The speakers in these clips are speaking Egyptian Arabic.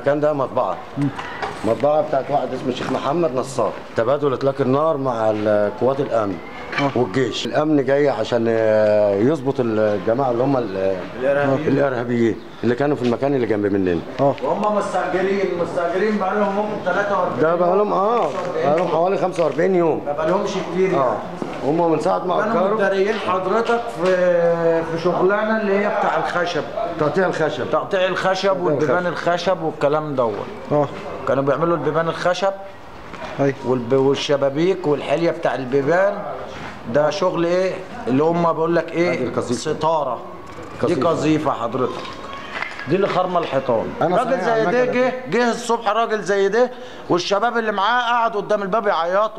المكان ده مطبعه مطبعه بتاعت واحد اسمه الشيخ محمد نصار تبادل اطلاق النار مع ال- قوات الامن والجيش الامن جاي عشان آه، يظبط الجماعه اللي هم ال- الارهابيين اللي كانوا في المكان اللي جنب مننا وهم مستاجرين مستاجرين بقى لهم ممكن 43 ده بقى لهم اه بقى لهم حوالي 45 يوم ما بقى لهمش كتير يعني اه هم من ساعه ما كانوا اجروا متداريين حضرتك في في شغلانه اللي هي بتاع الخشب تقطيع الخشب تقطيع الخشب والبيبان الخشب والكلام دوت اه كانوا بيعملوا البيبان الخشب ايوه والب- والشبابيك والحليه بتاع البيبان ده شغل ايه اللي هم بقول لك هذه ايه القصيفة. ستاره دي قصيفة. قذيفه حضرتك دي اللي خرمه الحيطان أنا راجل صحيح زي على ده المكنة جه جه الصبح راجل زي ده والشباب اللي معاه قعدوا قدام الباب يعيطوا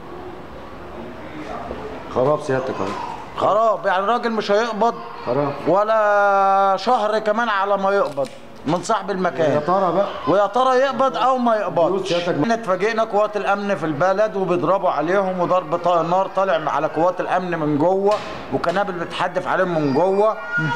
خراب سيادتك اهو خراب يعني الراجل مش هيقبض خراب ولا شهر كمان على ما يقبض من صاحب يا المكان ترى بقى ويا ترى يقبض او ما يقبضش سيادتك- احنا اتفاجئنا قوات الامن في البلد وبيضربوا عليهم وضرب ط- نار طالع على قوات الامن من جوه وكنابل بتحدف عليهم من جوه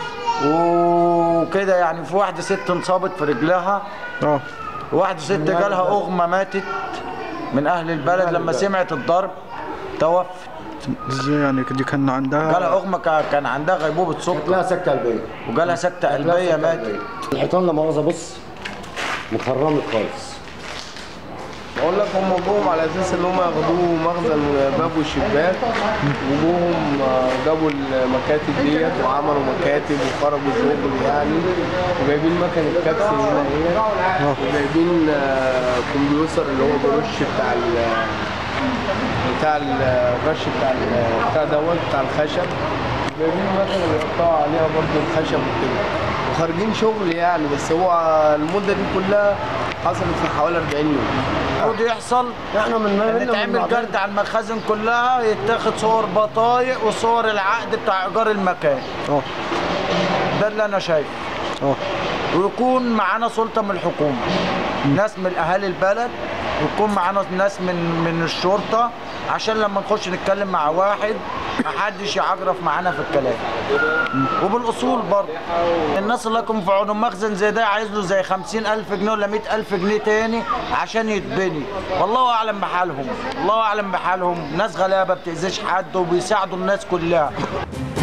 وكده يعني في واحده ست انصابت في رجلها اه واحده ست جالها اغمى ماتت من اهل البلد لما سمعت الضرب توفت ازاي يعني دي كان عندها جالها اغمى كا- كان عندها غيبوبه سكر لا سكته قلبيه وجالها سكته قلبيه ماتت الحيطان لا مؤاخذه بص متخرمت خالص بقول لك هم جوهم على اساس ان هم ياخدوه مخزن باب وشباك وجوهم آه، جابوا المكاتب ديت وعملوا مكاتب وخرجوا شغل يعني وجايبين مكن الكبس هنا اهي وجايبين آه، كمبيوتر اللي هو برش بتاع ال بتاع الرش بتاع ال- بتاع دوت بتاع الخشب جايبين مكنه بيقطعوا عليها برضو الخشب وكده وخارجين شغل يعني بس هو المده دي كلها حصلت في حوالي 40 يوم المفروض يحصل احنا من ان تعمل جرد على المخازن كلها يتاخد صور بطايق وصور العقد بتاع ايجار المكان اه ده اللي انا شايفه اه ويكون معانا سلطه من الحكومه ناس من اهالي البلد ويكون معانا ناس من من الشرطه عشان لما نخش نتكلم مع واحد محدش يعجرف معانا في الكلام وبالاصول برضه الناس اللي يكون في عونهم مخزن زي ده عايز له زي 50000 جنيه ولا 100000 جنيه تاني عشان يتبني والله اعلم بحالهم الله اعلم بحالهم ناس غلابه بتاذيش حد وبيساعدوا الناس كلها